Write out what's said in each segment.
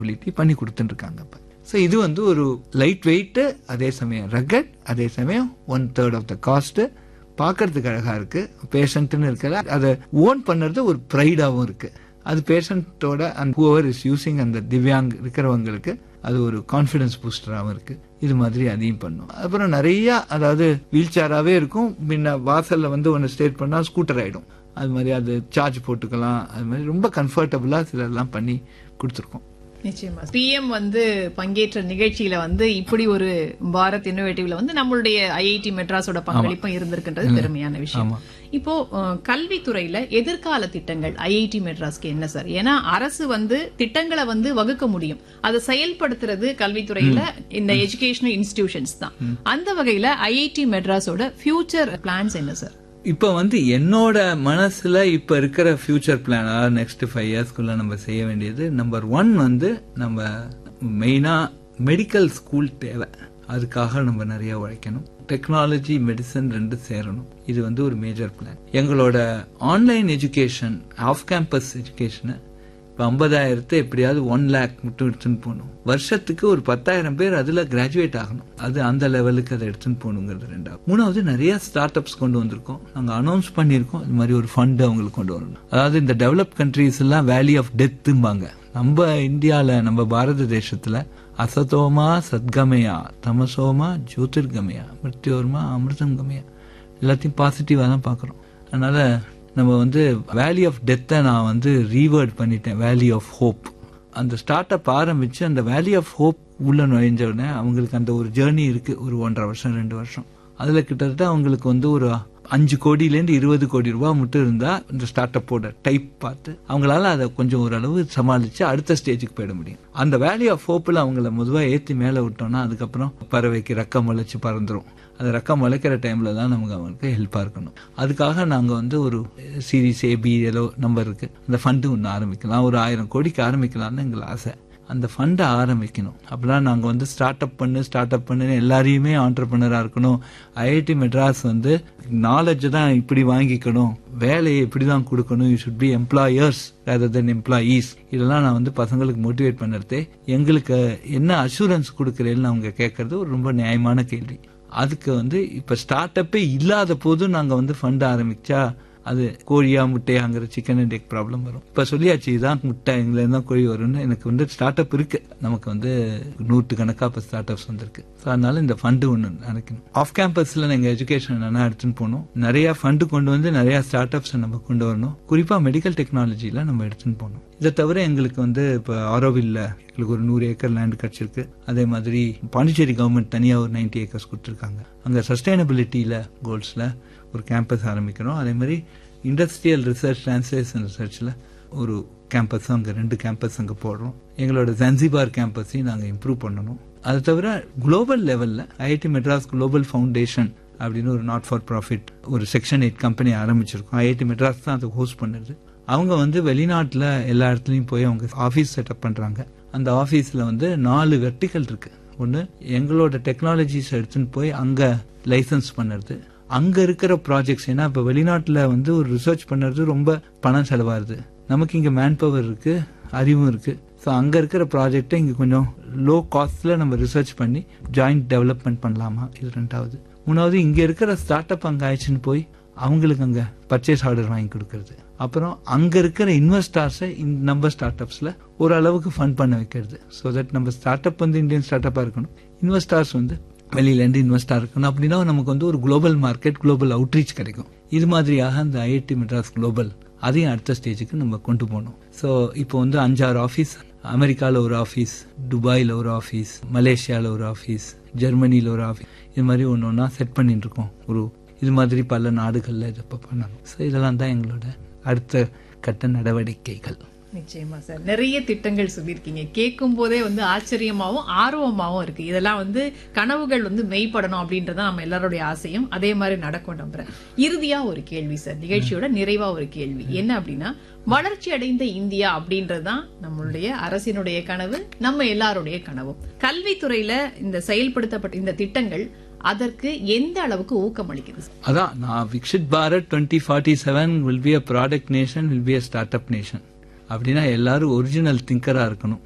ability பண்ணி கொடுத்துட்டு இருக்காங்க இப்போ ஸோ இது வந்து ஒரு லைட் வெயிட்டு அதே சமயம் ரகட் அதே சமயம் one third of the cost பார்க்கறதுக்கு அழகா இருக்கு பேஷண்ட்னு இருக்கல அதை ஓன் பண்ணுறது ஒரு ப்ரைடாகவும் இருக்கு அது பேஷண்ட்டோட அண்ட் ஹூவர் இஸ் யூசிங் அந்த திவ்யாங் இருக்கிறவங்களுக்கு அது ஒரு கான்ஃபிடன்ஸ் பூஸ்டராகவும் இருக்கு இது மாதிரி அதையும் பண்ணும் அப்புறம் நிறைய அதாவது வீல் சேராகவே இருக்கும் முன்ன வாசல்ல வந்து ஒன்று ஸ்டேட் பண்ணால் ஸ்கூட்டர் ஆயிடும் அது மாதிரி அது சார்ஜ் போட்டுக்கலாம் அது மாதிரி ரொம்ப கம்ஃபர்டபுளாக சிலர்லாம் பண்ணி கொடுத்துருக்கோம் நிச்சயமா பிஎம் வந்து பங்கேற்ற நிகழ்ச்சியில வந்து இப்படி ஒரு பாரத் இன்னோவேட்டிவ்ல வந்து நம்மளுடைய ஐஐடி மெட்ராஸோட பங்களிப்பும் இருந்திருக்கின்றது பெருமையான விஷயம் இப்போ அஹ், கல்வித்துறையில எதிர்கால திட்டங்கள் ஐஐடி மெட்ராஸ்க்கு என்ன சார் ஏன்னா அரசு வந்து திட்டங்களை வந்து வகுக்க முடியும் அதை செயல்படுத்துறது கல்வித்துறையில இந்த எஜுகேஷனல் இன்ஸ்டிடியூஷன்ஸ் தான் அந்த வகையில ஐஐடி மெட்ராஸோட ஃபியூச்சர் பிளான்ஸ் என்ன சார் இப்போ வந்து என்னோட மனசுல இப்ப இருக்கிற ஃபியூச்சர் பிளான் அதாவது நெக்ஸ்ட் ஃபைவ் இயர்ஸ்க்குள்ள நம்ம செய்ய வேண்டியது நம்பர் ஒன் வந்து நம்ம மெயினா மெடிக்கல் ஸ்கூல் தேவை அதுக்காக நம்ம நிறைய உழைக்கணும் டெக்னாலஜி மெடிசன் ரெண்டு சேரணும் இது வந்து ஒரு மேஜர் பிளான் எங்களோட ஆன்லைன் எஜுகேஷன் ஆஃப் கேம்பஸ் எஜுகேஷனை இப்போ ஐம்பதாயிரத்தை எப்படியாவது ஒன் லேக் மட்டும் எடுத்துன்னு போகணும் வருஷத்துக்கு ஒரு பத்தாயிரம் பேர் அதில் கிராஜுவேட் ஆகணும் அது அந்த லெவலுக்கு அதை எடுத்துன்னு போகணுங்கிறது ரெண்டாவது மூணாவது நிறைய ஸ்டார்ட் அப்ஸ் கொண்டு வந்திருக்கோம் நாங்கள் அனௌன்ஸ் பண்ணியிருக்கோம் இது மாதிரி ஒரு ஃபண்ட் அவங்களுக்கு கொண்டு வரணும் அதாவது இந்த டெவலப் கண்ட்ரீஸ் எல்லாம் வேலி ஆஃப் டெத்தும்பாங்க நம்ம இந்தியாவில் நம்ம பாரத தேசத்தில் அசதோமா சத்கமயா தமசோமா ஜோதிர்கமயா மிருத்யோர்மா அமிர்தம் கமயா எல்லாத்தையும் பாசிட்டிவாக தான் பார்க்குறோம் அதனால நம்ம வந்து வேலி ஆஃப் டெத்தை நான் வந்து ரீவேர்ட் பண்ணிட்டேன் வேலி ஆஃப் ஹோப் அந்த ஸ்டார்ட் அப் ஆரம்பிச்சு அந்த வேலி ஆஃப் ஹோப் உள்ள நுழைஞ்ச உடனே அவங்களுக்கு அந்த ஒரு ஜேர்னி இருக்கு ஒரு ஒன்றரை வருஷம் ரெண்டு வருஷம் அதுல கிட்டத்தட்ட அவங்களுக்கு வந்து ஒரு அஞ்சு கோடியிலேருந்து இருபது கோடி ரூபாய் மட்டும் இருந்தா இந்த ஸ்டார்ட் அப்போட டைப் பார்த்து அவங்களால அதை கொஞ்சம் ஓரளவு சமாளிச்சு அடுத்த ஸ்டேஜுக்கு போயிட முடியும் அந்த வேல்யூ ஆஃப் ஹோப்பில் அவங்கள பொதுவாக ஏற்றி மேலே விட்டோம்னா அதுக்கப்புறம் பறவைக்கு ரெக்கம் முளைச்சு பறந்துரும் அந்த ரெக்கம் முளைக்கிற டைம்ல தான் நமக்கு அவங்களுக்கு ஹெல்ப்பாக இருக்கணும் அதுக்காக நாங்கள் வந்து ஒரு சீரிஸ் ஏபி ஏதோ நம்பர் இருக்கு அந்த ஃபண்டு ஒன்று ஆரம்பிக்கலாம் ஒரு ஆயிரம் கோடிக்கு ஆரம்பிக்கலாம்னு எங்கள் ஆசை அந்த ஃபண்டை ஆரம்பிக்கணும் அப்படிலாம் நாங்கள் வந்து ஸ்டார்ட் அப் பண்ணு ஸ்டார்ட் அப் பண்ணுன்னு எல்லாரையுமே ஆண்டர்பனராக இருக்கணும் ஐஐடி மெட்ராஸ் வந்து நாலேஜ் தான் இப்படி வாங்கிக்கணும் வேலையை இப்படி தான் கொடுக்கணும் you should be employers rather than employees இதெல்லாம் நான் வந்து பசங்களுக்கு மோட்டிவேட் பண்ணுறதே எங்களுக்கு என்ன அஷூரன்ஸ் கொடுக்குறேன்னு அவங்க கேட்கறது ஒரு ரொம்ப நியாயமான கேள்வி அதுக்கு வந்து இப்போ ஸ்டார்ட் அப்பே இல்லாத போதும் நாங்கள் வந்து ஃபண்ட் ஆரம்பிச்சா அது கோழியா முட்டையாங்கிற சிக்கன் அண்ட் எக் ப்ராப்ளம் வரும் இப்போ சொல்லியாச்சு இதான் முட்டை எங்களை தான் கோழி வரும்னு எனக்கு வந்து ஸ்டார்ட் அப் இருக்கு நமக்கு வந்து நூற்று கணக்காக இப்போ ஸ்டார்ட் அப்ஸ் வந்திருக்கு ஸோ அதனால இந்த ஃபண்டு ஒன்று நினைக்கணும் ஆஃப் கேம்பஸில் நாங்கள் எஜுகேஷன் என்ன எடுத்துன்னு போகணும் நிறைய ஃபண்டு கொண்டு வந்து நிறைய ஸ்டார்ட் அப்ஸை நம்ம கொண்டு வரணும் குறிப்பாக மெடிக்கல் டெக்னாலஜியில் நம்ம எடுத்துன்னு போகணும் இதை தவிர எங்களுக்கு வந்து இப்போ ஆரோவில்ல எங்களுக்கு ஒரு நூறு ஏக்கர் லேண்ட் கிடச்சிருக்கு அதே மாதிரி பாண்டிச்சேரி கவர்மெண்ட் தனியாக ஒரு நைன்டி ஏக்கர்ஸ் கொடுத்துருக்காங்க அங்கே சஸ்டைனபிலிட்டியில் கோல்ஸில் ஒரு கேம்பஸ் ஆரம்பிக்கிறோம் அதே மாதிரி இண்டஸ்ட்ரியல் ரிசர்ச் டிரான்ஸ்லேஷன் ரிசர்ச்சில் ஒரு கேம்பஸ் அங்கே ரெண்டு கேம்பஸ் அங்கே போடுறோம் எங்களோட ஜன்சிபார் கேம்பஸையும் நாங்கள் இம்ப்ரூவ் பண்ணணும் அது தவிர குளோபல் லெவலில் ஐஐடி மெட்ராஸ் குளோபல் ஃபவுண்டேஷன் அப்படின்னு ஒரு நாட் ஃபார் ப்ராஃபிட் ஒரு செக்ஷன் எயிட் கம்பெனி ஆரம்பிச்சிருக்கோம் ஐஐடி மெட்ராஸ் தான் அதை ஹோஸ்ட் பண்ணுது அவங்க வந்து வெளிநாட்டில் எல்லா இடத்துலையும் போய் அவங்க ஆஃபீஸ் செட்டப் பண்ணுறாங்க அந்த ஆஃபீஸில் வந்து நாலு வெர்டிக்கல் இருக்கு ஒன்று எங்களோட டெக்னாலஜிஸ் எடுத்துன்னு போய் அங்கே லைசன்ஸ் பண்ணுறது அங்க இருக்கிற ப்ராஜெக்ட்ஸ் ஏன்னா இப்ப வெளிநாட்டுல வந்து ஒரு ரிசர்ச் பண்றது ரொம்ப பணம் செலவாகுது நமக்கு இங்க மேன் பவர் இருக்கு அறிவும் இருக்கு ஸோ அங்க இருக்கிற ப்ராஜெக்டை இங்க கொஞ்சம் லோ காஸ்ட்ல நம்ம ரிசர்ச் பண்ணி ஜாயிண்ட் டெவலப்மெண்ட் பண்ணலாமா இது ரெண்டாவது மூணாவது இங்க இருக்கிற ஸ்டார்ட் அப் அங்க ஆயிடுச்சுன்னு போய் அவங்களுக்கு அங்க பர்ச்சேஸ் ஆர்டர் வாங்கி கொடுக்கறது அப்புறம் அங்க இருக்கிற இன்வெஸ்டார்ஸை நம்ம ஸ்டார்ட் அப்ஸ்ல ஓரளவுக்கு ஃபண்ட் பண்ண வைக்கிறது ஸோ தட் நம்ம ஸ்டார்ட் அப் வந்து இந்தியன் ஸ்டார்ட் அப்பாக இருக்கணும் இன்வெஸ்டார்ஸ் வந்து வெளியிலேருந்து இன்வெஸ்ட் இருக்கணும் அப்படின்னா நமக்கு வந்து ஒரு குளோபல் மார்க்கெட் குளோபல் அவுட்ரீச் கிடைக்கும் இது மாதிரியாக அந்த ஐஐடி மெட்ராஸ் குளோபல் அதையும் அடுத்த ஸ்டேஜுக்கு நம்ம கொண்டு போகணும் ஸோ இப்போ வந்து அஞ்சாறு ஆஃபீஸ் அமெரிக்காவில் ஒரு ஆஃபீஸ் துபாயில் ஒரு ஆஃபீஸ் மலேசியாவில் ஒரு ஆஃபீஸ் ஜெர்மனியில் ஒரு ஆஃபீஸ் இது மாதிரி ஒன்று ஒன்றா செட் பண்ணிட்டு இருக்கோம் ஒரு இது மாதிரி பல நாடுகளில் இதை இப்போ பண்ணணும் ஸோ இதெல்லாம் தான் எங்களோட அடுத்த கட்ட நடவடிக்கைகள் நிச்சயமா சார் நிறைய திட்டங்கள் சொல்லியிருக்கீங்க கேட்கும் போதே வந்து ஆச்சரியமாவும் ஆர்வமாவும் இருக்கு இதெல்லாம் வந்து கனவுகள் வந்து மெய்ப்படணும் அப்படின்றத நம்ம எல்லாருடைய ஆசையும் அதே மாதிரி நடக்கும் நம்புறேன் இறுதியா ஒரு கேள்வி சார் நிகழ்ச்சியோட நிறைவா ஒரு கேள்வி என்ன அப்படின்னா வளர்ச்சி அடைந்த இந்தியா அப்படின்றதுதான் நம்மளுடைய அரசினுடைய கனவு நம்ம எல்லாருடைய கனவும் கல்வித்துறையில இந்த செயல்படுத்தப்பட்ட இந்த திட்டங்கள் அதற்கு எந்த அளவுக்கு ஊக்கம் அளிக்குது சார்? அதான் நான் Viksit Bharat twenty forty seven will be a product nation will be a start up nation அப்படின்னா எல்லாரும் ஒரிஜினல் திங்கரா இருக்கணும்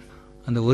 அந்த